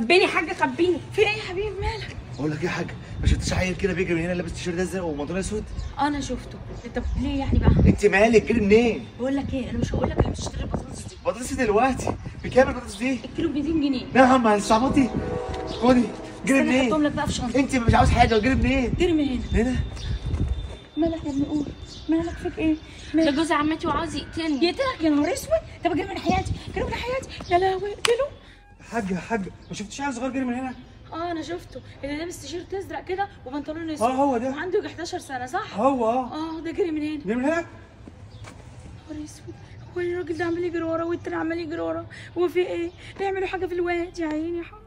خبيني يا حاجه خبيني في ايه يا حبيبي مالك بقول لك ايه يا حاجه ما شفتش عيل كده بيجري من هنا لابس تيشيرت ازرق وبنطلون اسود انا شفته طب ليه يعني بقى انت مالك جري منين بقول لك ايه انا مش هقول لك انا بشتري البطاطس دي بطاطس دلوقتي بكام البطاطس دي الكيلو ب 200 جنيه نعم هتستعبطي خدي جري انا منين احطهم لك بقى في شنطه انت مش عاوز حاجه جري منين دير من هنا هنا مالك يا ابني قول مالك فيك ايه ده مالك جوز عمتي وعاوز يقتلني يقتلك يا نهار اسود طب جري من حياتي جري من حياتي يا لهوي اقتله حاجه يا حاجه ما شفتش عيل صغير جري من هنا اه انا شفته اللي لابس تيشيرت ازرق كده وبنطلون اسود اه هو ده. وعنده يجي 11 سنه صح هو اه اه ده جري من هنا جري من هنا نهار اسود هو الراجل ده عمال يجري ورا والتاني عمال يجري ورا هو في ايه؟ بيعملوا حاجه في الواد يا عيني يا حرام